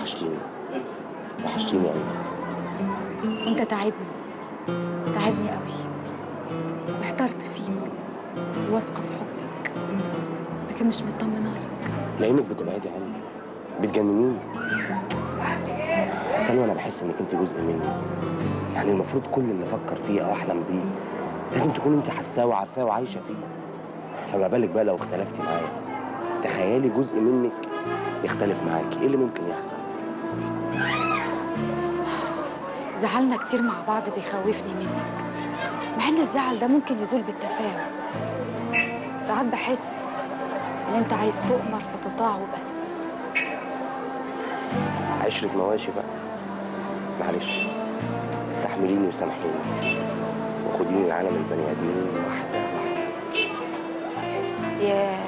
وحشتيني وحشتيني قوي وانت تعبني تعبني قوي واحترت فيك واثقه في حبك لكن مش مطمنه لك لانك بتبعدي عني بتجننيني سلوى انا بحس انك انت جزء مني يعني المفروض كل اللي افكر فيه او احلم بيه لازم تكون انت حاساه وعارفاه وعايشه فيه فما بالك بقى لو اختلفتي معايا تخيلي جزء منك يختلف معاكي ايه اللي ممكن يحصل زعلنا كتير مع بعض بيخوفني منك مع ان الزعل ده ممكن يزول بالتفاهم ساعات بحس ان انت عايز تؤمر فتطاع وبس عشرة مواشي بقى معلش استحمليني وسامحيني وخديني لعالم البني ادمين واحده واحده ياه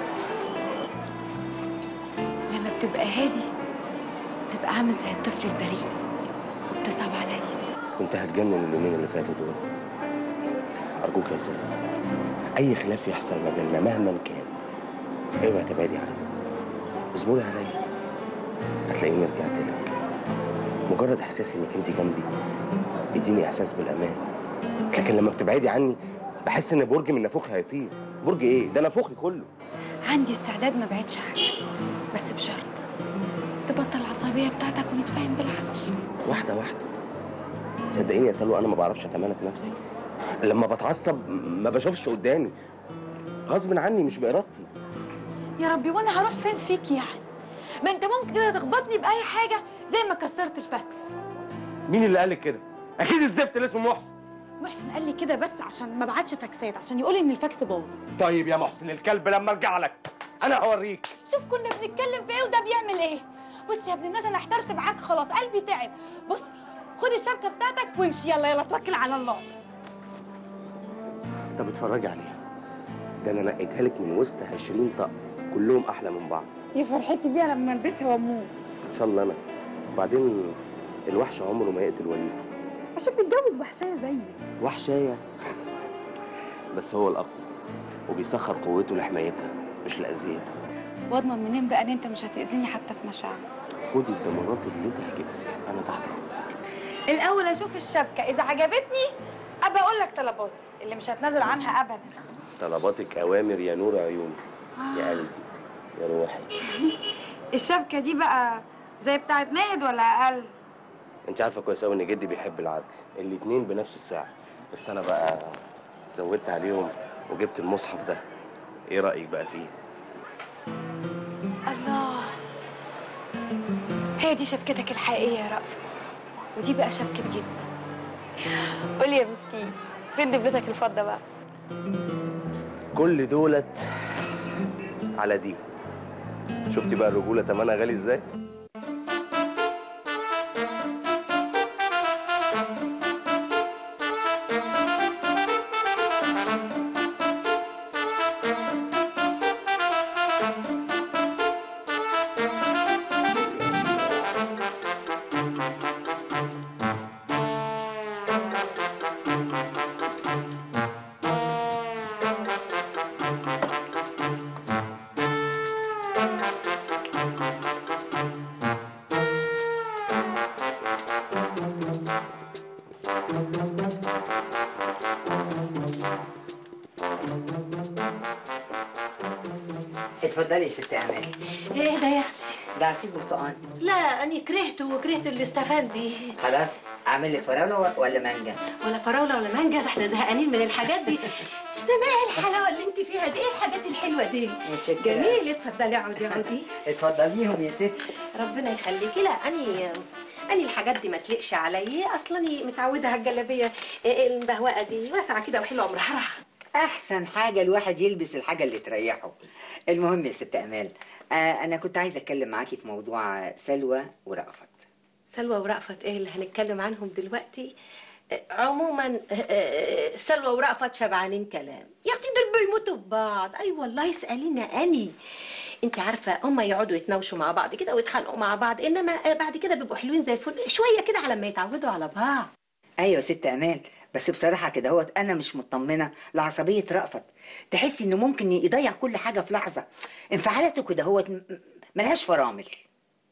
لما بتبقى هادي تبقى عامل زي الطفل البريء وبتصعب عليا كنت هتجنن اليومين اللي فاتوا دول ارجوك يا سيدي اي خلاف يحصل ما بيننا مهما كان اوعي تبعدي عني اصبري عليا هتلاقيني رجعت لك مجرد احساسي انك انت جنبي يديني احساس بالامان لكن لما بتبعدي عني بحس ان برج من نافوخي هيطير برج ايه ده نافوخي كله عندي استعداد ما بعدش عنك بس بشرط تبطل العصبيه بتاعتك ونتفاهم بالعقل واحده واحده صدقيني يا سلوى انا ما بعرفش اتمالك نفسي لما بتعصب ما بشوفش قدامي غصب عني مش بارادتي يا ربي وانا هروح فين فيك يعني ما انت ممكن كده تخبطني باي حاجه زي ما كسرت الفاكس مين اللي قالك كده اكيد الزفت اللي اسمه محسن محسن قال لي كده بس عشان ما بعتش فاكسات عشان يقول ان الفاكس باظ طيب يا محسن الكلب لما ارجع لك انا هوريك شوف كنا بنتكلم في ايه وده بيعمل ايه بص يا ابن الناس انا احترت معاك خلاص قلبي تعب بص خد الشبكه بتاعتك وامشي يلا يلا توكل على الله طب اتفرجي عليها ده انا نقيتها لك من وسط 20 طقم كلهم احلى من بعض يا فرحتي بيها لما البسها واموت ان شاء الله انا وبعدين الوحش عمره ما يقتل وليف عشان بتجوز وحشايه زيي وحشايه بس هو الاقوى وبيسخر قوته لحمايتها مش لاذيتها واضمن منين بقى ان انت مش هتاذيني حتى في مشاعري خدي الضمانات اللي تعجبك انا تحت امرك الاول اشوف الشبكه اذا عجبتني ابقى اقول لك طلباتي اللي مش هتنازل عنها ابدا طلباتك اوامر يا نور عيوني يا قلبي يا روحي الشبكه دي بقى زي بتاعت ناهد ولا اقل انت عارفه كويس قوي ان جدي بيحب العدل الاتنين بنفس السعر بس انا بقى زودت عليهم وجبت المصحف ده ايه رايك بقى فيه الله هي دي شبكتك الحقيقيه يا رأفت ودي بقى شبكه جدي قولي يا مسكين فين دبلتك الفضه بقى كل دولت على دي شفتي بقى الرجوله تمنها غالي ازاي اتفضلي يا ست امال ايه ده يا اختي ده عصير برتقال لا انا كرهته وكرهت الاستفندي خلاص اعمل لك فراوله ولا مانجا ولا فراوله ولا مانجا ده احنا زهقانين من الحاجات دي ده ما ايه الحلاوه اللي انت فيها دي ايه الحاجات الحلوه دي متشكرة. جميل اتفضلي اقعدي اقعدي اتفضليهم يا ست ربنا يخليكي لا اني اني الحاجات دي ما تليقش عليا اصلا اني متعوده على الجلابيه المبهوقه دي واسعه كده وحلوه ومرحرحه احسن حاجه الواحد يلبس الحاجه اللي تريحه المهم يا ست امال آه انا كنت عايزه اتكلم معاكي في موضوع سلوى ورأفت سلوى ورأفت ايه اللي هنتكلم عنهم دلوقتي آه، عموما آه، آه، سلوى ورأفت شبعانين كلام يا اختي دول بيموتوا في بعض اي والله اسالينا اني انت عارفه هم يقعدوا يتناوشوا مع بعض كده ويتخانقوا مع بعض انما آه، بعد كده بيبقوا حلوين زي الفل شويه كده على ما يتعودوا على بعض ايوه يا ست امال بس بصراحه كده هوت انا مش مطمنه لعصبيه رأفت تحسي انه ممكن يضيع كل حاجه في لحظه انفعالاته كده هوت م- ملهاش فرامل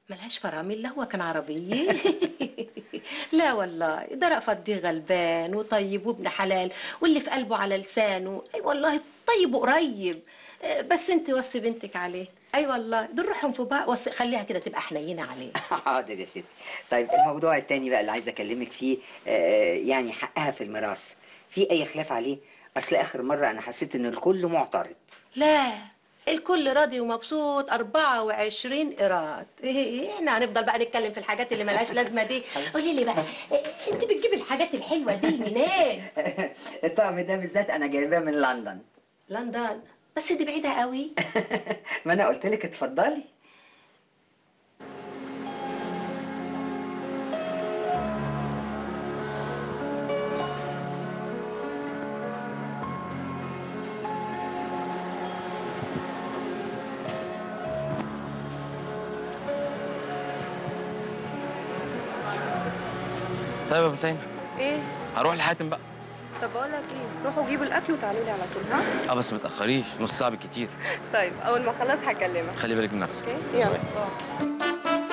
ملهاش فرامل لا هو كان عربي لا والله ده رأفت دي غلبان وطيب وابن حلال واللي في قلبه على لسانه اي والله طيب وقريب آه، بس انت وصي بنتك عليه اي والله دول روحهم في بعض وصي خليها كده تبقى حنينه عليه حاضر يا ستي طيب الموضوع التاني بقى اللي عايز اكلمك فيه آه، يعني حقها في الميراث في اي خلاف عليه اصل اخر مره انا حسيت ان الكل معترض لا الكل راضي ومبسوط 24 قيراط إيه احنا هنفضل بقى نتكلم في الحاجات اللي ملهاش لازمه دي قولي لي بقى إيه، انت بتجيبي الحاجات الحلوه دي منين الطقم ده بالذات انا جايباه من لندن لندن بس دي بعيده قوي ما انا قلت لك اتفضلي طيب يا حسين ايه هروح لحاتم بقى طب بقول لك ايه روحوا جيبوا الاكل وتعالوا لي على طول ها اه بس ما تاخريش نص ساعه بالكتير طيب اول ما اخلص هكلمك خلي بالك من نفسك اوكي يلا باي.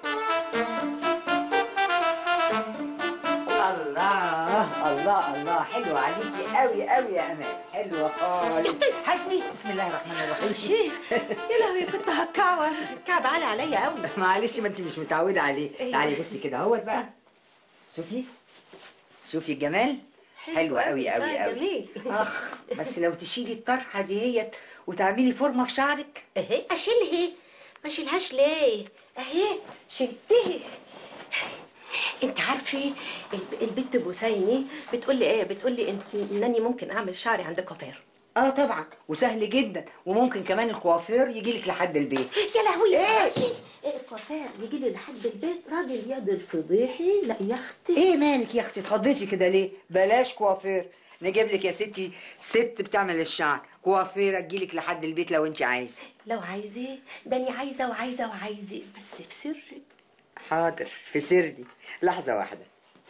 الله الله الله حلوه عليكي قوي قوي يا امال حلوه خالص حسبي بسم الله الرحمن الرحيم شي يا لهوي كنت هتكعور الكعب عالي عليا قوي معلش ما انت مش متعوده عليه أيوة. تعالي بصي كده اهوت بقى شوفي شوفي الجمال حلوه قوي قوي آه، قوي جميل اخ بس لو تشيلي الطرحه ديت وتعملي فورمه في شعرك اهي اشيلها ما اشيلهاش ليه اهي شلتها انت عارفه الب- البت بوسيني بتقول لي ايه بتقول لي إن- انني ممكن اعمل شعري عند كوافير اه طبعا وسهل جدا وممكن كمان الكوافير يجي لك لحد البيت يا لهوي ماشي الكوافير يجي لي لحد البيت راجل يد الفضيحي لا يا اختي ايه مالك يا اختي اتخضيتي كده ليه بلاش كوافير نجيب لك يا ستي ست بتعمل الشعر كوافيره تجيلك لحد البيت لو انت عايزه لو عايزه ده انا عايزه وعايزه وعايزه بس بسر حاضر في سري لحظه واحده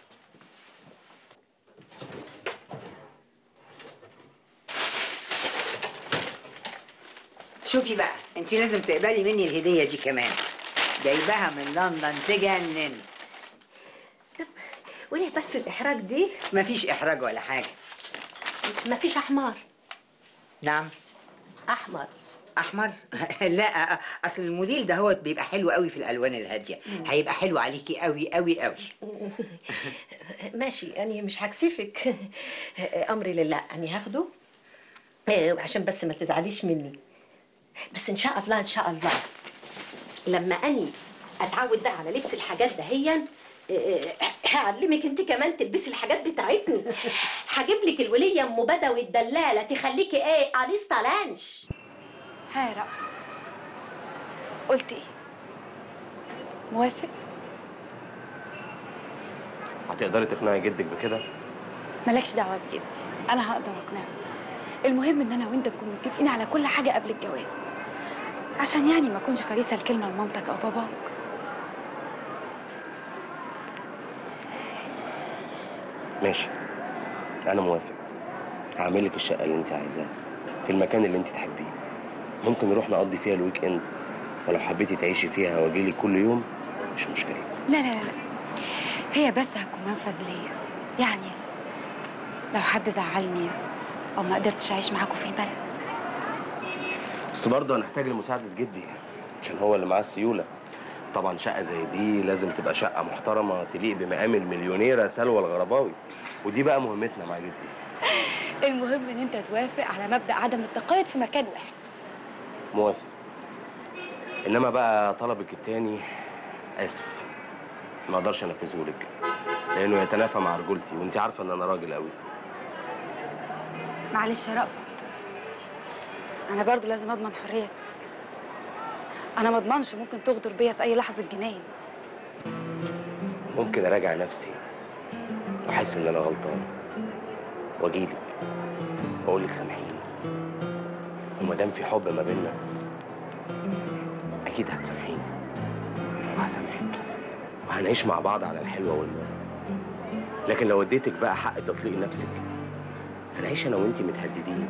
شوفي بقى انت لازم تقبلي مني الهديه دي كمان جايباها من لندن تجنن وليه بس الاحراج دي مفيش احراج ولا حاجه مفيش احمر نعم احمر احمر لا اصل الموديل ده هو بيبقى حلو قوي في الالوان الهاديه هيبقى حلو عليكي قوي قوي قوي ماشي أنا مش هكسفك أمري لله أنا هاخده آه، عشان بس ما تزعليش مني بس إن شاء الله إن شاء الله لما أني أتعود بقى على لبس الحاجات دهيا آه، هعلمك انت كمان تلبسي الحاجات بتاعتنا هجيب لك الوليه ام بدوي الدلاله تخليكي ايه انيستا لانش ها يا رأفت قلت ايه موافق هتقدري تقنعي جدك بكده مالكش دعوه بجدي انا هقدر اقنعه المهم ان انا وانت نكون متفقين على كل حاجه قبل الجواز عشان يعني ما اكونش فريسه الكلمه لمامتك او باباك ماشي انا موافق هعمل لك الشقه اللي انت عايزاها في المكان اللي انت تحبيه ممكن نروح نقضي فيها الويك اند ولو حبيتي تعيشي فيها واجيلك كل يوم مش مشكله لا لا لا لا هي بس هتكون منفذ ليا يعني لو حد زعلني او ما قدرتش اعيش معاكم في البلد بس برضه هنحتاج لمساعده جدي عشان هو اللي معاه السيوله طبعا شقه زي دي لازم تبقى شقه محترمه تليق بمقام المليونيره سلوى الغرباوي ودي بقى مهمتنا مع جدي المهم ان انت توافق على مبدا عدم التقيد في مكان واحد موافق انما بقى طلبك التاني اسف ما اقدرش انفذه لك لانه يتنافى مع رجولتي وانت عارفه ان انا راجل قوي معلش يا رأفت انا برضو لازم اضمن حريتي انا ما اضمنش ممكن تغدر بيا في اي لحظه جنان ممكن اراجع نفسي واحس ان انا غلطان واجيلك واقول لك سامحيني وما دام في حب ما بيننا اكيد هتسامحيني وهسامحك وهنعيش مع بعض على الحلوه والمر لكن لو اديتك بقى حق تطليق نفسك هنعيش انا وانتي متهددين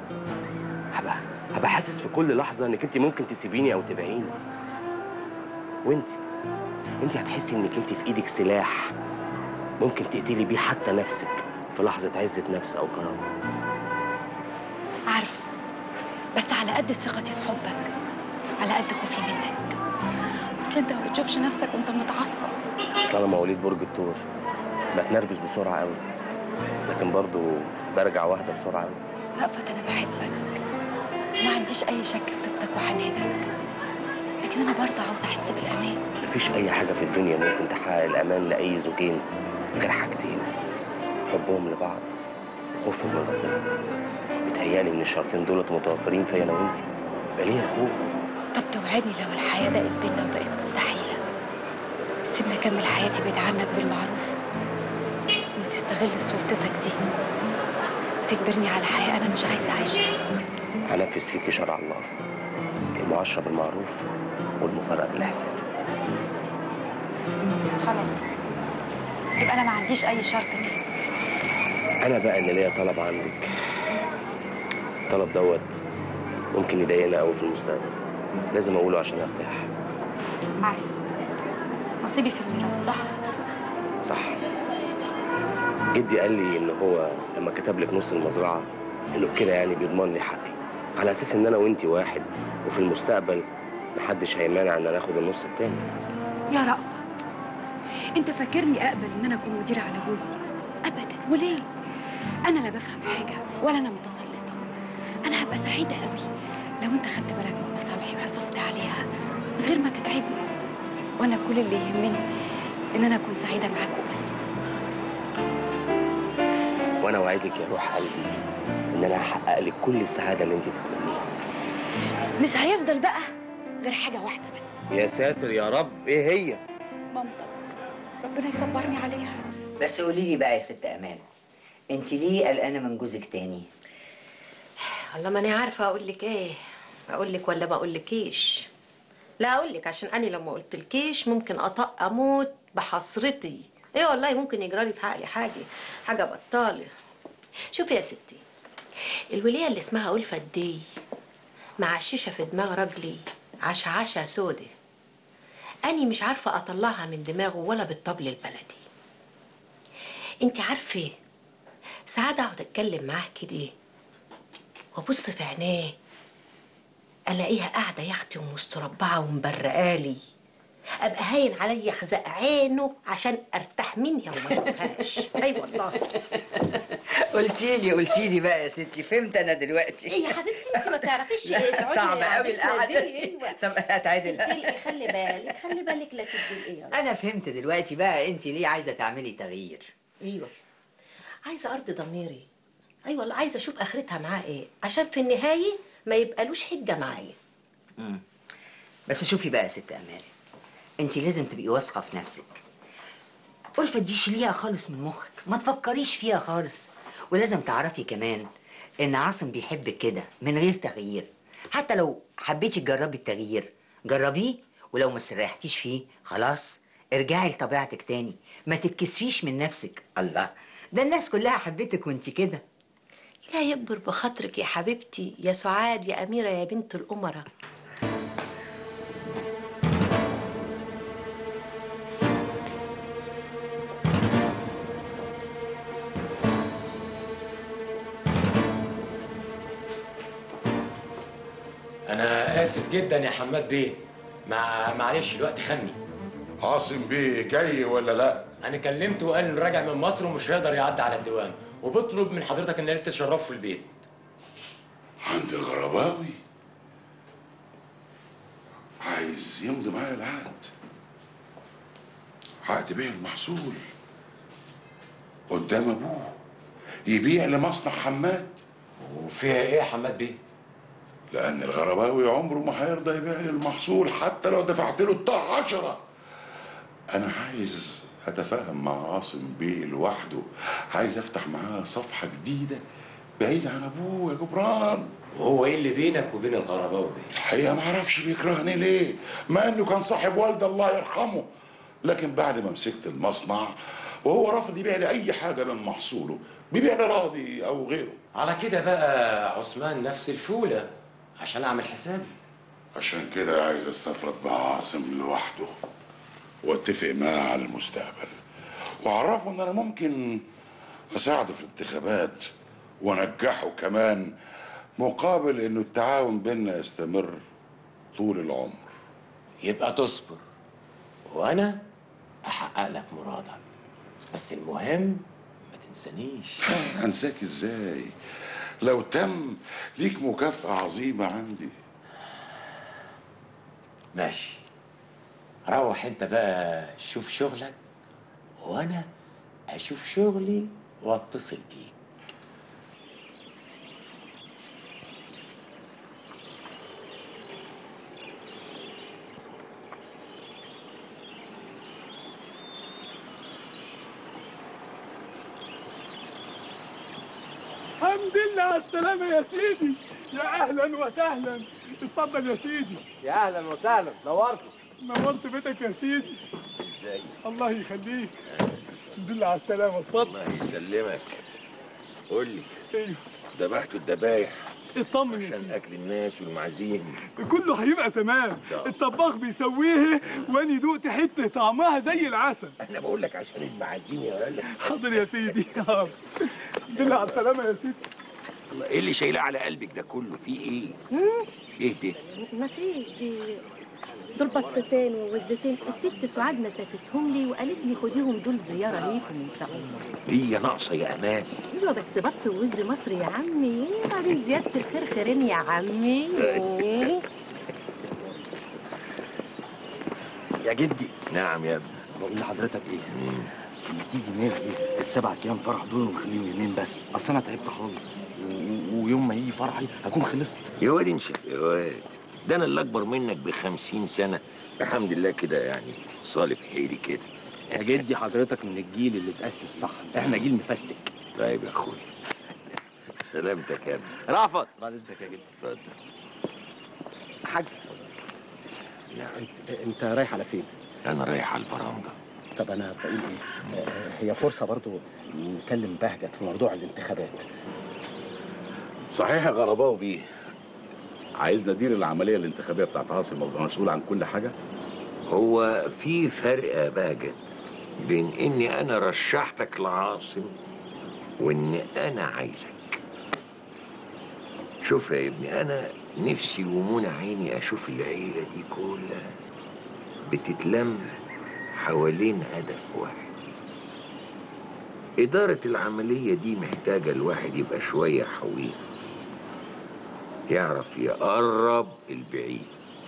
هبقى هبقى حاسس في كل لحظه انك انت ممكن تسيبيني او تبعيني وانت انت هتحسي انك انت في ايدك سلاح ممكن تقتلي بيه حتى نفسك في لحظة عزة نفس أو كرامة عارفه بس على قد ثقتي في حبك على قد خوفي منك اصل انت ما بتشوفش نفسك وانت متعصب أصل أنا مواليد برج الثور بتنرفز بسرعة أوي لكن برضو برجع واحدة بسرعة أوي رأفت انا بحبك ما عنديش اي شك في طيبتك وحنانك لكن انا برضه عاوزه احس بالامان مفيش أي حاجة في الدنيا ممكن تحقق الأمان لأي زوجين غير حاجتين حبهم لبعض وخوفهم من ربنا بتهيألي إن الشرطين دولت متوفرين فيا أنا وأنتي يبقى لينا خوف طب توعدني لو الحياه ضاقت بينا وبقت مستحيله تسيبني اكمل حياتي بعيد عنك بالمعروف وما تستغل سلطتك دي وتجبرني على حياه انا مش عايزه اعيشها هنفذ فيكي شرع الله المعاشرة بالمعروف والمفارقة بالإحسان خلاص يبقى انا ما عنديش اي شرط تاني أنا بقى اللي ليا طلب عندك الطلب دوت ممكن يضايقنا أوي في المستقبل لازم أقوله عشان أرتاح عارف نصيبي في الميراث صح صح جدي قال لي ان هو لما كتب لك نص المزرعه انه كده يعني بيضمن لي حقي على اساس ان انا وانتي واحد وفي المستقبل محدش هيمانع ان انا اخد النص التاني يا رأفت انت فاكرني اقبل ان انا اكون مديرة على جوزي ابدا وليه انا لا بفهم حاجة ولا انا متسلطة انا هبقى سعيدة قوي لو انت خدت بالك من مصالحي وحافظت عليها من غير ما تتعبني وانا كل اللي يهمني ان انا اكون سعيدة معاك وبس وانا وعدك يا روح قلبي ان انا هحقق لك كل السعاده اللي انت تتمنيها مش هيفضل بقى غير حاجة واحدة بس يا ساتر يا رب ايه هي مامتك ربنا يصبرني عليها بس قولي لي بقى يا ست امان انت ليه قلقانه من جوزك تاني والله ما انا عارفه اقول لك ايه اقول لك ولا ما اقولكيش لا اقول لك عشان انا لو ما قلتلكيش ممكن اطق اموت بحسرتي ايه والله ممكن يجرى لي في عقلي حاجه حاجه بطاله شوفي يا ستي الوليه اللي اسمها ألفة دي معششه في دماغ راجلي عشعشه سودة اني مش عارفه اطلعها من دماغه ولا بالطبل البلدي انت عارفه ساعات اقعد اتكلم معاه كده وابص في عينيه الاقيها قاعده يا اختي ومستربعه ومبرقالي ابقى هاين عليا احزق عينه عشان ارتاح منها وما اشوفهاش اي والله قلتي لي قلتي لي بقى يا ستي فهمت انا دلوقتي ايه يا حبيبتي انت ما تعرفيش لا، ايه تقعدي صعبة يا قوي بنتنا القعدة دي، دي. ايوه طب هتعدل تدلقي خلي بالك خلي بالك لا تدلقي يلا. انا فهمت دلوقتي بقى انت ليه عايزه تعملي تغيير ايوه عايزه ارضي ضميري ايوه والله عايزه اشوف اخرتها معاه ايه عشان في النهايه ما يبقالوش حجه معايا مم. بس شوفي بقى يا ست امال انت لازم تبقي واثقه في نفسك ألفة دي شيليها خالص من مخك ما تفكريش فيها خالص ولازم تعرفي كمان ان عاصم بيحبك كده من غير تغيير حتى لو حبيتي تجربي التغيير جربيه ولو ما استريحتيش فيه خلاص ارجعي لطبيعتك تاني ما تتكسفيش من نفسك الله ده الناس كلها حبتك وانت كده لا يكبر بخاطرك يا حبيبتي يا سعاد يا أميرة يا بنت الأمراء انا اسف جدا يا حماد بيه مع معلش الوقت خني عاصم بيه جاي ولا لا؟ انا كلمته وقال انه راجع من مصر ومش هيقدر يعدي على الديوان وبطلب من حضرتك ان انت تشرفه في البيت عند الغرباوي عايز يمضي معايا العقد عقد بيع المحصول قدام ابوه يبيع لمصنع حماد وفيها ايه يا حماد بيه لان الغرباوي عمره ما هيرضى يبيع لي المحصول حتى لو دفعت له الطاعة عشرة انا عايز اتفاهم مع عاصم بيه لوحده عايز افتح معاه صفحة جديدة بعيد عن ابوه يا جبران وهو ايه اللي بينك وبين الغرباوي بيه الحقيقة ما اعرفش بيكرهني ليه مع انه كان صاحب والدي الله يرحمه لكن بعد ما مسكت المصنع وهو رافض يبيع لي اي حاجة من محصوله بيبيع لي راضي او غيره على كده بقى عثمان نفس الفولة عشان اعمل حسابي عشان كده عايز استفرد مع عاصم لوحده واتفق معاه على المستقبل واعرفه ان انا ممكن اساعده في الانتخابات وانجحه كمان مقابل انه التعاون بيننا يستمر طول العمر يبقى تصبر وانا احقق لك مرادك بس المهم ما تنسانيش انساك ازاي لو تم ليك مكافأة عظيمة عندي ماشي روح انت بقى شوف شغلك وانا اشوف شغلي واتصل بيك الحمد لله على السلامة يا سيدي يا أهلا وسهلا اتفضل يا سيدي يا اهلا وسهلا نورتوا نورت بيتك يا سيدي ازاي الله يخليك الحمد لله على السلامة اتفضل الله يسلمك قول لي ايوه ذبحتوا الذبايح اطمن يا عشان سيدي اكل الناس والمعازيم كله هيبقى تمام الطباخ بيسويه واني دقت حتة طعمها زي العسل انا بقول لك عشان المعازيم يا ولد حاضر يا سيدي حاضر الحمد لله على السلامة يا سيدي الله ايه اللي شايلاه على قلبك ده كله في ايه ايه ده ما فيش دي دول بطتين ووزتين الست سعاد نتفتهم لي وقالت لي خديهم دول زيارة ليكم ينفعوا هي ناقصه يا امال ايوه بس بط ووز مصر يا عمي بعدين زيادة الخير خيرين يا عمي يا جدي نعم يا ابني بقول لحضرتك ايه ما تيجي نلغي السبع ايام فرح دول ونخليهم يومين بس اصل انا تعبت خالص و- و- ويوم ما يجي فرحي هكون خلصت يا واد انشف يا واد ده انا اللي اكبر منك بخمسين سنه الحمد لله كده يعني صالح حيلي كده يا جدي حضرتك من الجيل اللي اتأسس صح احنا جيل مفستك طيب يا اخويا سلامتك يا ابني رافض بعد اذنك يا جدي اتفضل حاج انت رايح على فين انا رايح على الفرنجه طب انا بقول ايه آه، هي فرصه برضو نكلم بهجت في موضوع الانتخابات صحيح يا غرباوي بيه عايز ندير العمليه الانتخابيه بتاعت عاصم وابقى مسؤول عن كل حاجه هو في فرق يا باجت بين اني انا رشحتك لعاصم وان انا عايزك شوف يا ابني انا نفسي ومنى عيني اشوف العيله دي كلها بتتلم حوالين هدف واحد إدارة العملية دي محتاجة الواحد يبقى شوية حويط يعرف يقرب البعيد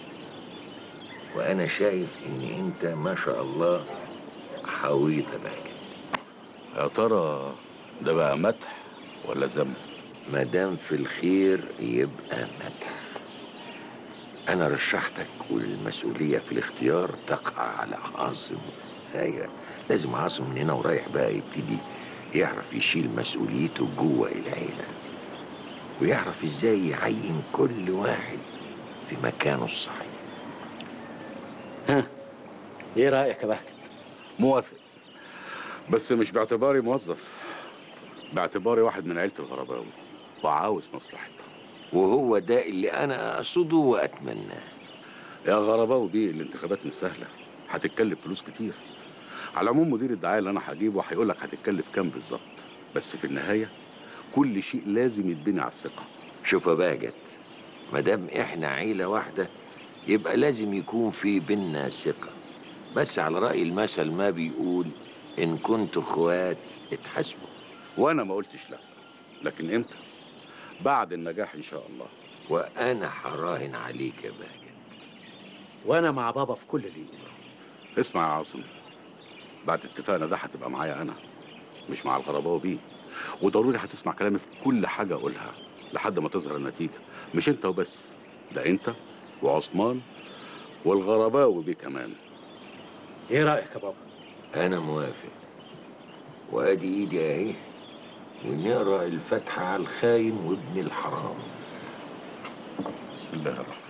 وأنا شايف إن أنت ما شاء الله حويط يا باجت يا ترى ده بقى مدح ولا ذم ما دام في الخير يبقى مدح أنا رشحتك والمسؤولية في الاختيار تقع على عاصم أيوة لازم عاصم من هنا ورايح بقى يبتدي يعرف يشيل مسؤوليته جوه العيلة ويعرف ازاي يعين كل واحد في مكانه الصحيح ها ايه رايك يا بهجت موافق بس مش باعتباري موظف باعتباري واحد من عيله الغرباوي وعاوز مصلحتها وهو ده اللي انا اقصده واتمناه يا غرباوي بيه الانتخابات مش سهله هتتكلف فلوس كتير على العموم مدير الدعايه اللي انا هجيبه هيقول لك هتتكلف كام بالظبط بس في النهايه كل شيء لازم يتبني على الثقه شوف يا باجت ما دام احنا عيله واحده يبقى لازم يكون في بينا ثقه بس على راي المثل ما بيقول ان كنتوا اخوات اتحاسبوا وانا ما قلتش لا لكن امتى بعد النجاح ان شاء الله وانا هراهن عليك يا باجت وانا مع بابا في كل اللي يقوله اسمع يا عاصم بعد اتفاقنا ده هتبقى معايا انا مش مع الغرباوي بيه وضروري هتسمع كلامي في كل حاجه اقولها لحد ما تظهر النتيجه مش انت وبس ده انت وعثمان والغرباوي بيه كمان ايه رايك يا بابا انا موافق وادي ايدي اهي ونقرا الفاتحه على الخاين وابن الحرام بسم الله الرحمن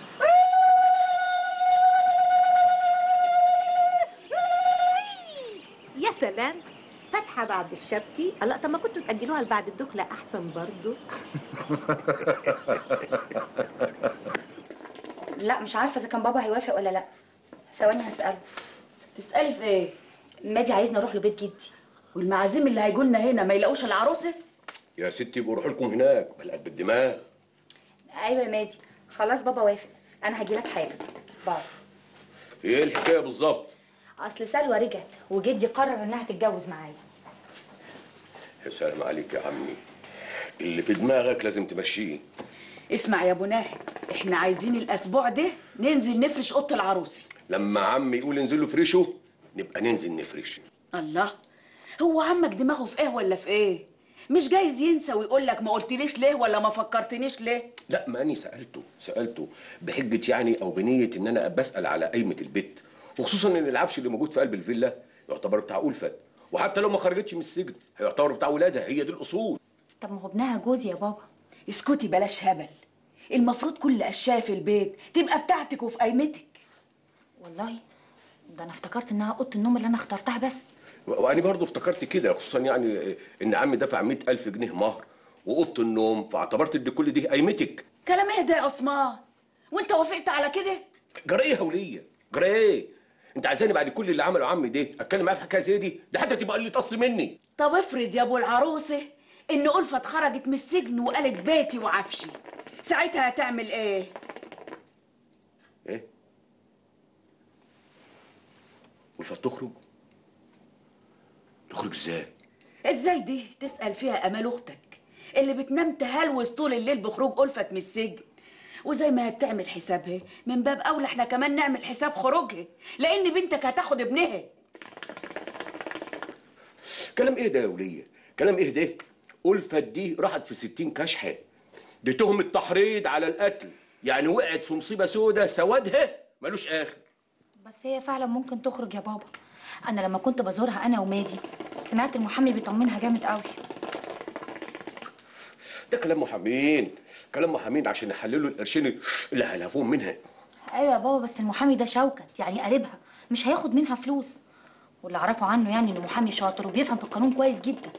يا سلام فاتحة بعد الشبكي لا طب ما كنتوا تأجلوها لبعد الدخلة أحسن برضو لا مش عارفه اذا كان بابا هيوافق ولا لا ثواني هساله تسالي في ايه مادي عايزني اروح لبيت جدي والمعازيم اللي هيجوا لنا هنا ما يلاقوش العروسه يا ستي يبقوا روحوا لكم هناك بلقت بالدماغ ايوه يا مادي خلاص بابا وافق انا هجيلك حالا باي ايه الحكايه بالظبط اصل سلوى رجعت وجدي قرر انها تتجوز معايا يا سلام عليك يا عمي اللي في دماغك لازم تمشيه اسمع يا ابو ناهي احنا عايزين الاسبوع ده ننزل نفرش اوضه العروسه لما عمي يقول انزلوا فرشوا نبقى ننزل نفرش الله هو عمك دماغه في ايه ولا في ايه مش جايز ينسى ويقول لك ما قلتليش ليه ولا ما فكرتنيش ليه لا ما اني سالته سالته بحجه يعني او بنيه ان انا بسال على قايمه البيت وخصوصا ان العفش اللي موجود في قلب الفيلا يعتبر بتاع ألفت وحتى لو ما خرجتش من السجن هيعتبر بتاع ولادها هي دي الاصول طب ما هو ابنها جوزي يا بابا اسكتي بلاش هبل المفروض كل اشياء في البيت تبقى بتاعتك وفي قايمتك والله ده انا افتكرت انها اوضه النوم اللي انا اخترتها بس وانا برضو افتكرت كده خصوصا يعني ان عمي دفع مئة ألف جنيه مهر واوضه النوم فاعتبرت ان كل دي قايمتك كلام ايه ده يا عثمان وانت وافقت على كده جرى ايه يا وليه جرى ايه انت عايزاني بعد كل اللي عمله عمي ده اتكلم معاه في حكايه زي دي ده حتى تبقى قله اصل مني طب افرض يا ابو العروسه ان ألفت خرجت من السجن وقالت بيتي وعفشي ساعتها هتعمل ايه ايه والفت تخرج تخرج ازاي ازاي دي تسال فيها امال اختك اللي بتنام تهلوس طول الليل بخروج ألفت من السجن وزي ما هي بتعمل حسابها من باب اولى احنا كمان نعمل حساب خروجها لان بنتك هتاخد ابنها كلام ايه ده يا وليه كلام ايه ده ألفت دي راحت في ستين كشحه دي تهمة تحريض على القتل يعني وقعت في مصيبة سودة سوادها ملوش آخر بس هي فعلا ممكن تخرج يا بابا انا لما كنت بزورها انا ومادي سمعت المحامي بيطمنها جامد قوي ده كلام محامين كلام محامين عشان يحللوا القرشين اللي هيلهفوهم منها ايوه يا بابا بس المحامي ده شوكت يعني قريبها مش هياخد منها فلوس واللي اعرفه عنه يعني انه محامي شاطر وبيفهم في القانون كويس جدا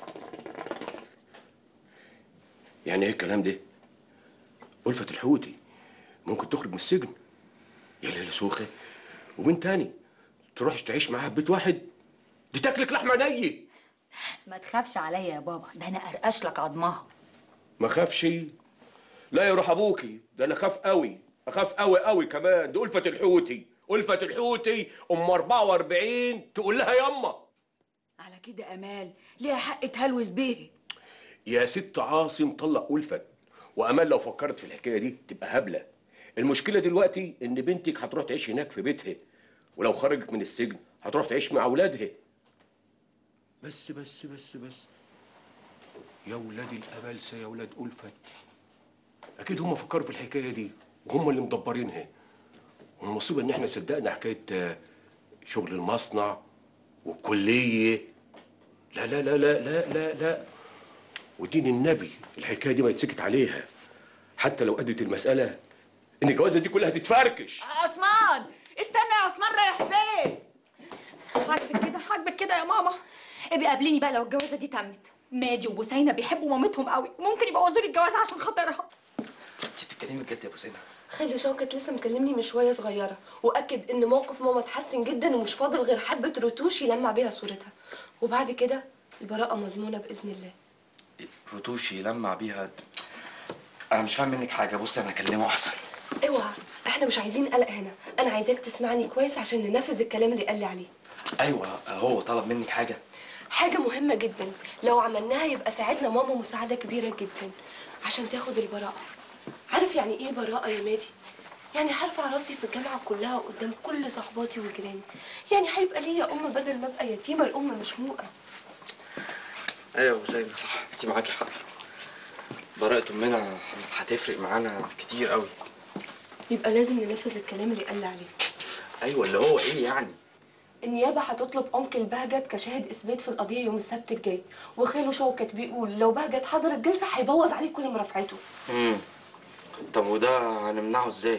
يعني ايه الكلام ده ألفت الحوتي ممكن تخرج من السجن يا ليلة سوخة وبنت تاني تروح تعيش معاها في بيت واحد دي تاكلك لحمة نية ما تخافش عليا يا بابا ده انا ارقش لك عضمها ما خافش لا يروح ابوكي ده انا خاف قوي اخاف قوي قوي كمان دي ألفت الحوتي ألفت الحوتي ام 44 تقول لها يما على كده امال ليها حق تهلوس بيه يا ست عاصم طلق ألفت وأمال لو فكرت في الحكاية دي تبقى هبلة المشكلة دلوقتي إن بنتك هتروح تعيش هناك في بيتها ولو خرجت من السجن هتروح تعيش مع أولادها بس بس بس بس يا ولاد الأبلسة يا ولاد ألفت أكيد هم فكروا في الحكاية دي وهم اللي مدبرينها والمصيبة إن إحنا صدقنا حكاية آه، شغل المصنع والكلية لا لا لا لا لا لا لا ودين النبي الحكايه دي ما يتسكت عليها حتى لو ادت المساله ان الجوازه دي كلها تتفركش عثمان استنى يا عثمان رايح فين عاجبك كده عاجبك كده يا ماما ابقي قابليني بقى لو الجوازه دي تمت ماجي وبوسينه بيحبوا مامتهم قوي ممكن يبوظوا لي الجواز عشان خاطرها انت بتتكلمي بجد يا ابو سينا خالي شوكت لسه مكلمني من شويه صغيره واكد ان موقف ماما اتحسن جدا ومش فاضل غير حبه رتوش يلمع بيها صورتها وبعد كده البراءه مضمونه باذن الله رتوش يلمع بيها انا مش فاهم منك حاجه بص انا هكلمه احسن اوعى احنا مش عايزين قلق هنا انا عايزاك تسمعني كويس عشان ننفذ الكلام اللي قال لي عليه ايوه هو طلب منك حاجه حاجه مهمه جدا لو عملناها يبقى ساعدنا ماما مساعده كبيره جدا عشان تاخد البراءه عارف يعني ايه براءه يا مادي يعني هرفع راسي في الجامعه كلها قدام كل صحباتي وجيراني يعني هيبقى ليا ام بدل ما ابقى يتيمه الام مشموقه ايوه يا ابو سينا صح انت معاكي حق براءة امنا هتفرق معانا كتير قوي يبقى لازم ننفذ الكلام اللي قال لي عليه ايوه اللي هو ايه يعني النيابة هتطلب أنكل بهجت كشاهد إثبات في القضية يوم السبت الجاي وخاله شوكت بيقول لو بهجت حضر الجلسة هيبوظ عليه كل مرافعته امم طب وده هنمنعه ازاي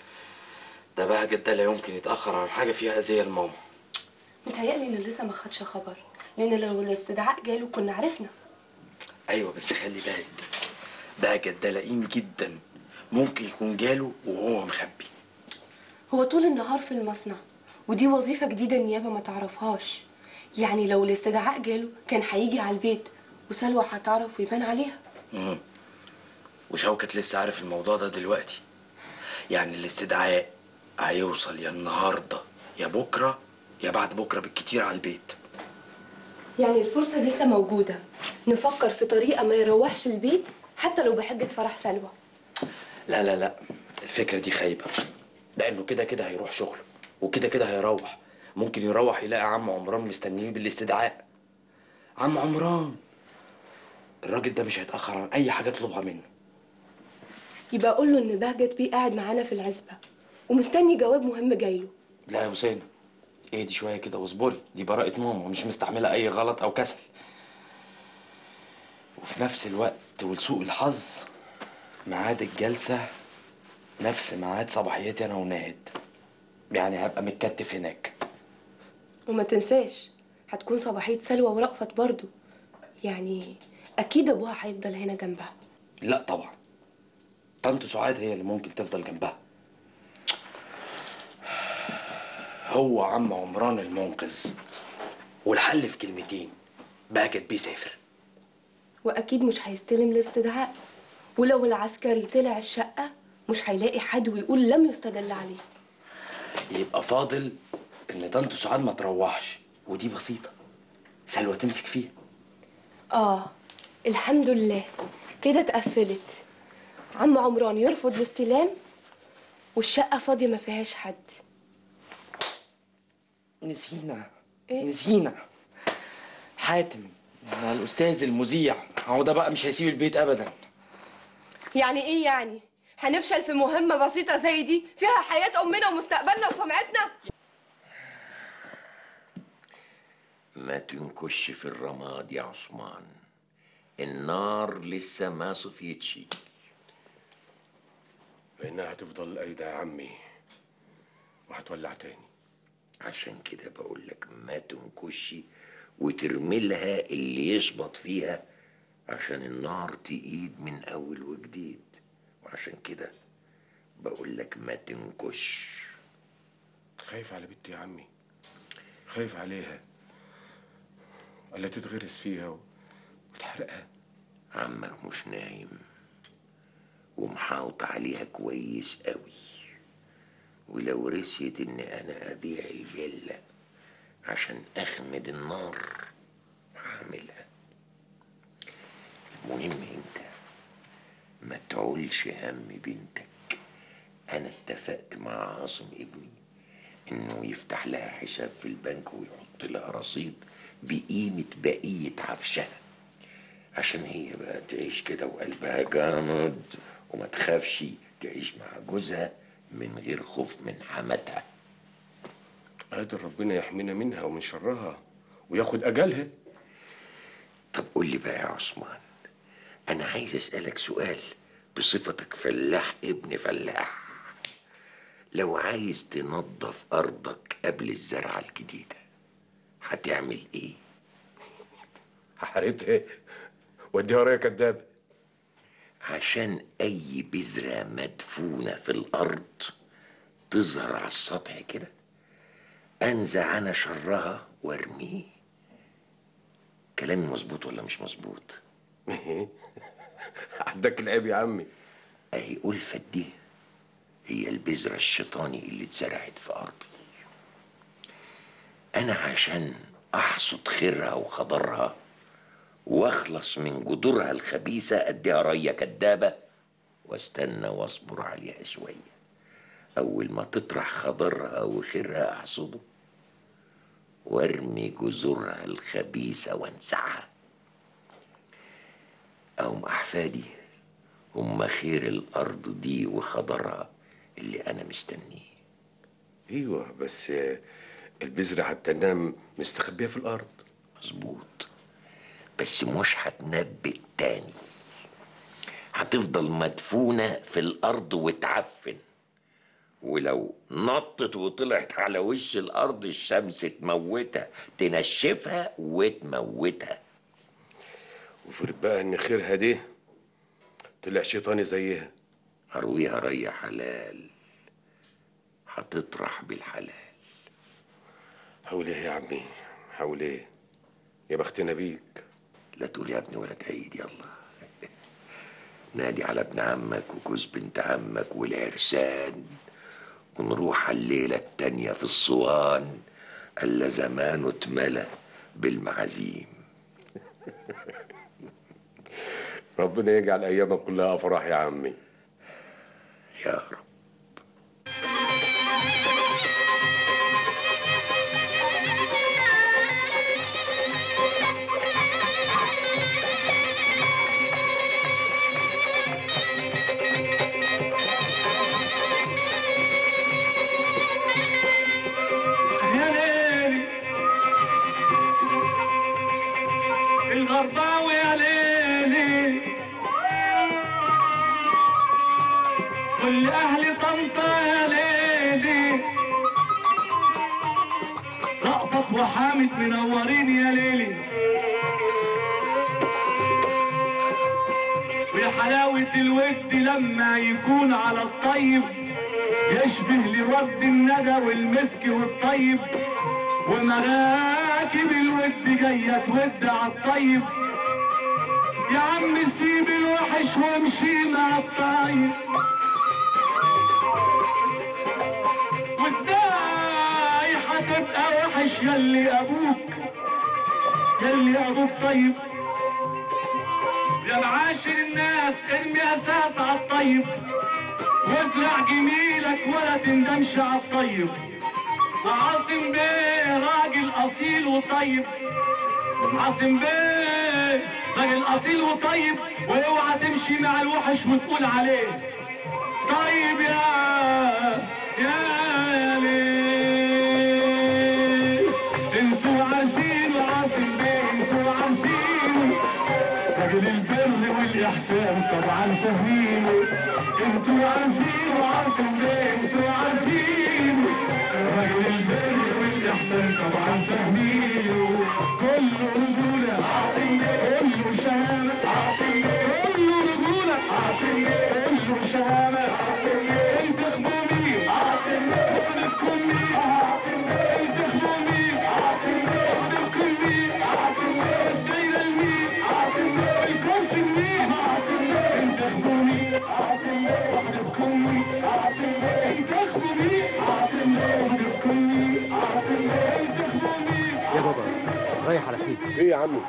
ده بقى جد لا يمكن يتاخر عن حاجه فيها اذيه لماما متهيألي إنه لسه ما خدش خبر لأن لو الاستدعاء جاله كنا عرفنا ايوه بس خلي بالك بقى جد لئيم جدا ممكن يكون جاله وهو مخبي هو طول النهار في المصنع ودي وظيفة جديدة النيابة ما تعرفهاش يعني لو الاستدعاء جاله كان هيجي على البيت وسلوى هتعرف ويبان عليها مم. وشوكت لسه عارف الموضوع ده دلوقتي يعني الاستدعاء هيوصل يا النهارده يا بكره يا بعد بكره بالكتير على البيت يعني الفرصة لسه موجودة نفكر في طريقة ما يروحش البيت حتى لو بحجة فرح سلوى لا لا لا الفكره دي خايبه لانه كده كده هيروح شغله وكده كده هيروح ممكن يروح يلاقي عم عمران مستنيه بالاستدعاء عم عمران الراجل ده مش هيتاخر عن اي حاجه اطلبها منه يبقى أقول له إن بهجت بيه قاعد معانا في العزبة ومستني جواب مهم جايله لا يا حسين اهدي شويه كده واصبري دي براءة ماما مش مستحمله اي غلط او كسل وفي نفس الوقت ولسوء الحظ ميعاد الجلسه نفس ميعاد صباحيتي انا وناهد يعني هبقى متكتف هناك وما تنساش هتكون صباحية سلوى ورأفت برضو يعني أكيد أبوها هيفضل هنا جنبها لا طبعا طنط سعاد هي اللي ممكن تفضل جنبها هو عم عمران المنقذ والحل في كلمتين بهجت بيه سافر وأكيد مش هيستلم الاستدعاء ولو العسكري طلع الشقة مش هيلاقي حد ويقول لم يستدل عليه يبقى فاضل ان طنط سعاد ما تروحش ودي بسيطه سلوى تمسك فيها آه الحمد لله كده اتقفلت عم عمران يرفض الاستلام والشقة فاضية ما فيهاش حد نسينا إيه؟ نسينا حاتم أنا الاستاذ المذيع هو ده بقى مش هيسيب البيت ابدا يعني إيه يعني؟ هنفشل في مهمة بسيطة زي دي فيها حياة أمنا ومستقبلنا وسمعتنا؟ ما تنكش في الرماد يا عثمان النار لسه ما صفيتش فإنها هتفضل قايدة يا عمي وهتولع تاني عشان كده بقول لك ما تنكش وترمي لها اللي يشبط فيها عشان النار تقيد من اول وجديد وعشان كده بقول لك ما تنكش خايف على بنتي يا عمي خايف عليها الا تتغرس فيها و- وتحرقها عمك مش نايم ومحاوط عليها كويس قوي ولو رسيت ان انا ابيع الفيلا عشان اخمد النار هعملها المهم انت ما تعولش هم بنتك انا اتفقت مع عاصم ابني انه يفتح لها حساب في البنك ويحط لها رصيد بقيمة بقية عفشها عشان هي بقى تعيش كده وقلبها جامد وما تخافش تعيش مع جوزها من غير خوف من حماتها قادر ربنا يحمينا منها ومن شرها وياخد اجلها طب قول لي بقى يا عثمان انا عايز اسالك سؤال بصفتك فلاح ابن فلاح لو عايز تنظف ارضك قبل الزرعه الجديده هتعمل ايه هحرقها واديها رايه كدابه عشان اي بذره مدفونه في الارض تظهر على السطح كده انزع انا شرها وارميه كلامي مظبوط ولا مش مظبوط عندك العيب يا عمي اهي ألفت دي هي البذرة الشيطاني اللي اتزرعت في أرضي أنا عشان أحصد خيرها وخضرها وأخلص من جذورها الخبيثة أديها رية كدابة واستنى واصبر عليها شوية أول ما تطرح خضرها وخيرها أحصده وارمي جذورها الخبيثة وانسعها أهم أحفادي هم خير الأرض دي وخضرها اللي أنا مستنيه ايوه بس آه، البذره هتنام مستخبيه في الارض مظبوط بس مش هتنبت تاني هتفضل مدفونة في الأرض وتعفن ولو نطت وطلعت على وش الأرض الشمس تموتها تنشفها وتموتها وفرق بقى ان خيرها دي طلع شيطاني زيها هرويها ري حلال تطرح بالحلال حول ايه يا عمي حول ايه يا بختنا بيك لا تقول يا ابني ولا تعيد يلا نادي على ابن عمك وجوز بنت عمك والعرسان ونروح على الليلة التانية في الصوان ألا زمانه اتملى بالمعازيم ربنا يجعل ايامك كلها افراح يا عمي يا رب يا ليلي الغرباوي يا ليلي كل اهل طنطا يا ليلي رأفت وحامد منورين يا ليلي ويا حلاوة الود لما يكون على الطيب يشبه لورد الندى والمسك والطيب ومراكب الود جاية تود على الطيب يا عم سيب الوحش وامشي مع الطيب وازاي هتبقى وحش يلي ابوك يلي ابوك طيب يا معاشر الناس ارمي اساس على الطيب وازرع جميلك ولا تندمش على الطيب وعاصم بيه راجل اصيل وطيب عاصم بيه راجل اصيل وطيب واوعى تمشي مع الوحش وتقول عليه طيب يا يا ليه انتوا عارفين وعاصم بيه انتوا عارفين راجل البر والاحسان طبعا فاهمينه انتوا عارفين وعاصم بيه انتوا عارفين راجل البر والاحسان طبعا فاهمينه كله رجوله عاصم بيه كله شهامه عاصم بيه كله رجوله عاصم بيه كله شهامه عاصم بيه انتخبوا مين عاصم بيه خدكم مين عاصم بيه انتخبوا مين عاصم بيه خدكم مين عاصم بيه الدايره لمين عاصم بيه الكرسي لمين عاصم بيه انتخبوا مين عاصم بيه وحدكم مين عاصم بيه انتخبوا مين عاصم بيه وحدكم مين عاصم بيه انتخبوا مين يا بابا رايح على فين ايه يا عمي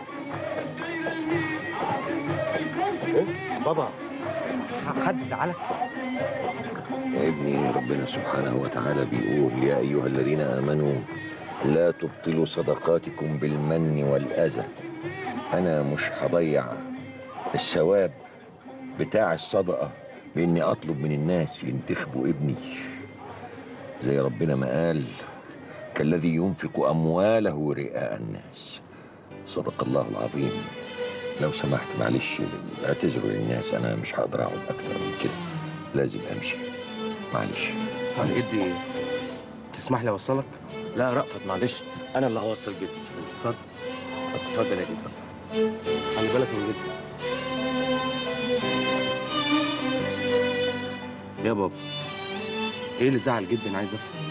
بابا حد زعلك يا ابني ربنا سبحانه وتعالى بيقول يا أيها الذين آمنوا لا تبطلوا صدقاتكم بالمن والأذى أنا مش هضيع الثواب بتاع الصدقة بإني أطلب من الناس ينتخبوا ابني زي ربنا ما قال كالذي ينفق أمواله رئاء الناس صدق الله العظيم لو سمحت معلش اعتذروا للناس أنا مش هقدر أقعد أكتر من كده لازم أمشي معلش طب جدي تسمح لي اوصلك لا رأفت معلش انا اللي هوصل جدي سيبني اتفضل اتفضل يا جدي خلي بالك من جدي يا بابا ايه اللي زعل جدي انا عايز افهم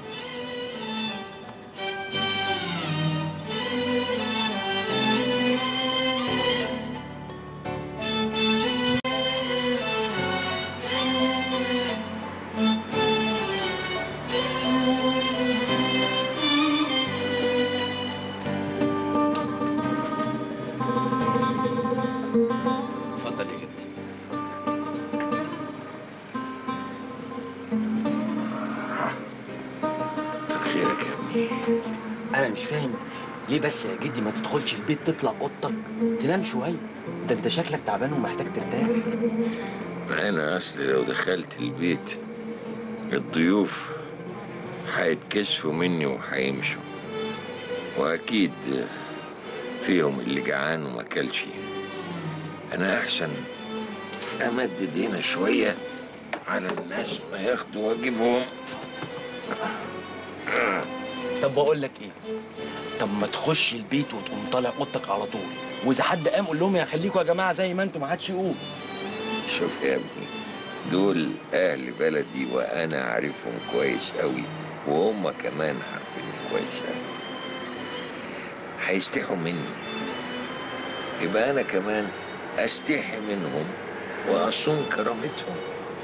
اتفضل يا جدي خيرك يا ابني انا مش فاهم ليه بس يا جدي ما تدخلش البيت تطلع اوضتك تنام شويه ده انت شكلك تعبان ومحتاج ترتاح أنا أصلي لو دخلت البيت الضيوف هيتكسفوا مني وهيمشوا وأكيد فيهم اللي جعان وما كلش أنا أحسن أمدد هنا شوية على الناس ما ياخدوا واجبهم طب بقول لك ايه طب ما تخش البيت وتقوم طالع اوضتك على طول واذا حد قام قول لهم يا خليكوا يا جماعه زي ما انتوا ما حدش يقوم شوف يا ابني دول اهل بلدي وانا عارفهم كويس قوي وهم كمان عارفيني كويس قوي هيستحوا مني يبقى انا كمان استحي منهم واصون كرامتهم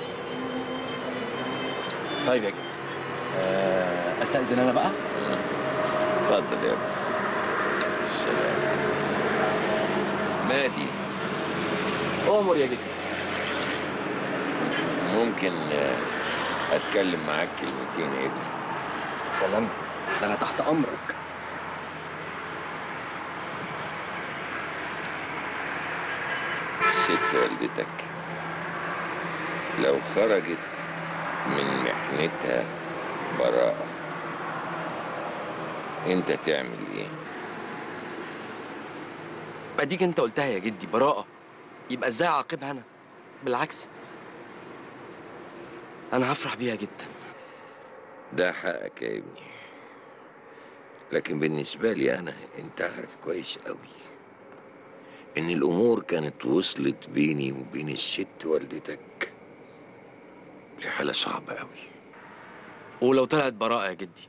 طيب يا جدي آه، استاذن انا بقى اتفضل يا ابني السلام مادي امر يا جدي ممكن آه، اتكلم معاك كلمتين يا ابني سلام ده انا تحت امرك ست والدتك لو خرجت من محنتها براءة انت تعمل ايه اديك انت قلتها يا جدي براءة يبقى ازاي اعاقبها انا بالعكس انا هفرح بيها جدا ده حقك يا ابني لكن بالنسبة لي أنا أنت عارف كويس أوي إن الأمور كانت وصلت بيني وبين الست والدتك لحالة صعبة أوي ولو طلعت براءة يا جدي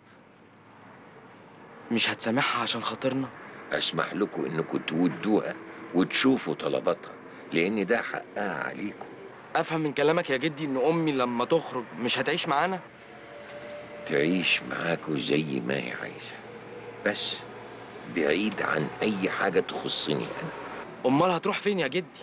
مش هتسامحها عشان خاطرنا أسمح لكم إنكم تودوها وتشوفوا طلباتها لأن ده حقها عليكم افهم من كلامك يا جدي ان امي لما تخرج مش هتعيش معانا تعيش معاكوا زي ما هي عايزة بس بعيد عن أي حاجة تخصني أنا امال هتروح فين يا جدي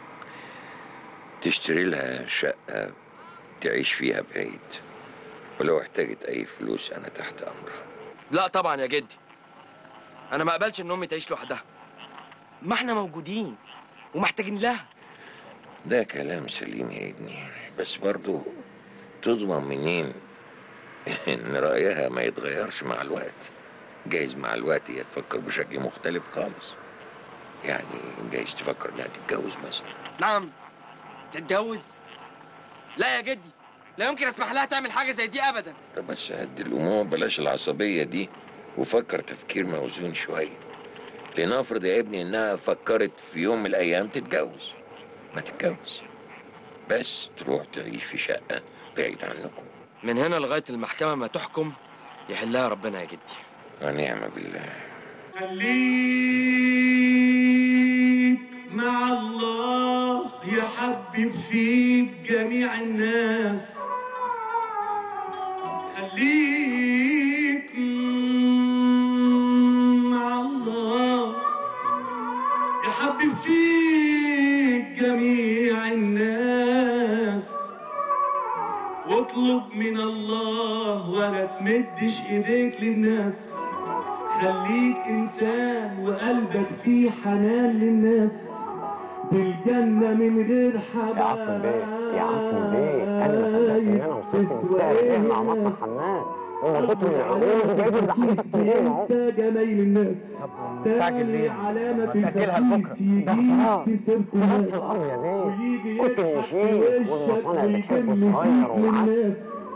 تشتري لها شقة تعيش فيها بعيد ولو احتاجت أي فلوس أنا تحت أمرها لا طبعا يا جدي انا ما اقبلش ان امي تعيش لوحدها ما احنا موجودين ومحتاجين لها ده كلام سليم يا ابني بس برضو تضمن منين إن رأيها ما يتغيرش مع الوقت جايز مع الوقت هي تفكر بشكل مختلف خالص يعني جايز تفكر إنها تتجوز مثلا نعم تتجوز لا يا جدي لا يمكن اسمح لها تعمل حاجه زي دي ابدا طب بس هدي الأمور بلاش العصبية دي وفكر تفكير موزون شوية لنفرض يا ابني إنها فكرت في يوم من الأيام تتجوز ما تتجوز بس تروح تعيش في شقة بعيد عنكم من هنا لغايه المحكمه ما تحكم يحلها ربنا يا جدي ونعم بالله خليك مع الله يحبب فيك جميع الناس خليك مع الله يحبب فيك جميع الناس واطلب من الله ولا تمدش ايديك للناس خليك انسان وقلبك فيه حنان للناس بالجنة من غير حبايب يا عاصم بيه يا عاصم بيه انا ما صدقت ان انا وصلت من السعر ايه مع مصنع حمام انا كنت من العقول جايب لي حضرتك في ايه اهو جمايل الناس طب مستعجل ليه؟ تأجلها لبكره ده خلاص خلاص في الارض يا بيه قلت الشيخ والمصانع بتحبه صغير ومعسل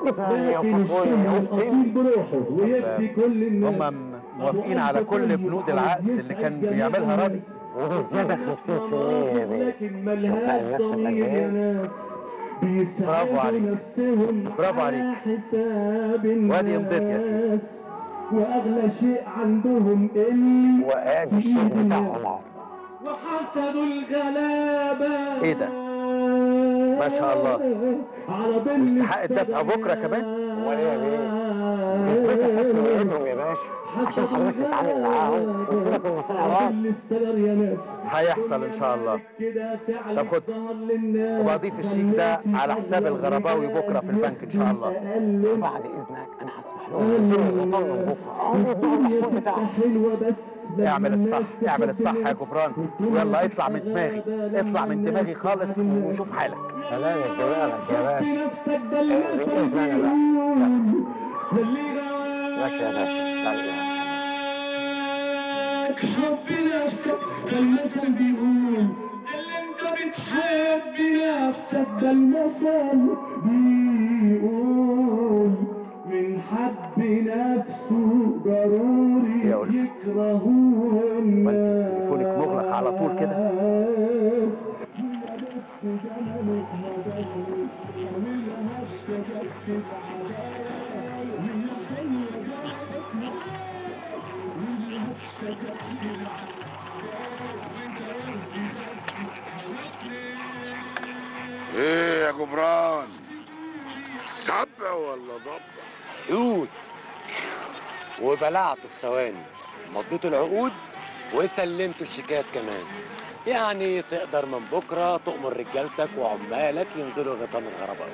هم موافقين على كل بنود العقد اللي كان بيعملها راضي وبالزيادة 50% يا بيه شوف بقى الناس برافو عليك برافو عليك وادي مضيت يا سيدي واغلى شيء عندهم اللي وادي الشيء بتاعهم اهو وحسدوا الغلابه ايه ده ما شاء الله واستحق الدفع بكره كمان امال ايه يا بيه نسبتك حسن ايدهم يا باشا عشان حضرتك تتعامل معاهم وتسيبك من المصانع راضي هيحصل ان شاء الله طب خد وبضيف الشيك ده على حساب الغرباوي بكره في البنك ان شاء الله بعد اذنك انا هسمح لهم ينزلوا الغطاء من بكره اه بيدوا المحصول بتاعهم اعمل الصح اعمل الصح يا جبران ويلا اطلع من دماغي اطلع من دماغي خالص وشوف حالك سلامة دماغك يا باشا بإذن أنا بقى ماشي يا باشا لا إله حب نفسك ده المثل بيقول اللي انت بتحب نفسك ده المثل بيقول من حب نفسه ضروري يا ألفت يكرهوه وانت تليفونك مغلق على طول كده ايه يا جبران سبع ولا ضبع عقود وبلعته في ثواني مضيت العقود وسلمت الشيكات كمان يعني تقدر من بكره تؤمر رجالتك وعمالك ينزلوا غيطان الغرباء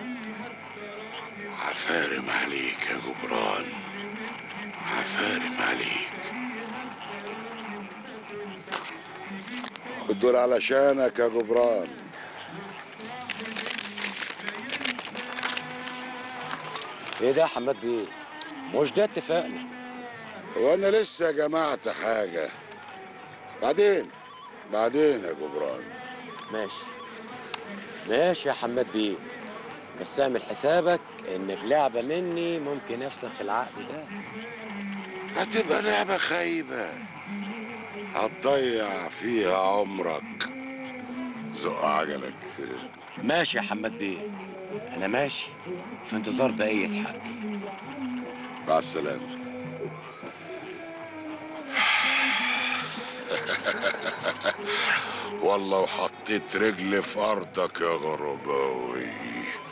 عفارم عليك يا جبران عفارم عليك خد دول علشانك يا جبران ايه ده يا حماد بيه مش ده اتفاقنا وانا لسه جمعت حاجة بعدين بعدين يا جبران ماشي ماشي يا حماد بيه بس اعمل حسابك ان بلعبه مني ممكن افسخ العقد ده هتبقى لعبة خايبة هتضيع فيها عمرك زق عجلك ماشي يا حماد بيه انا ماشي في انتظار بقيه حق مع السلامة والله وحطيت رجلي في أرضك يا غرباوي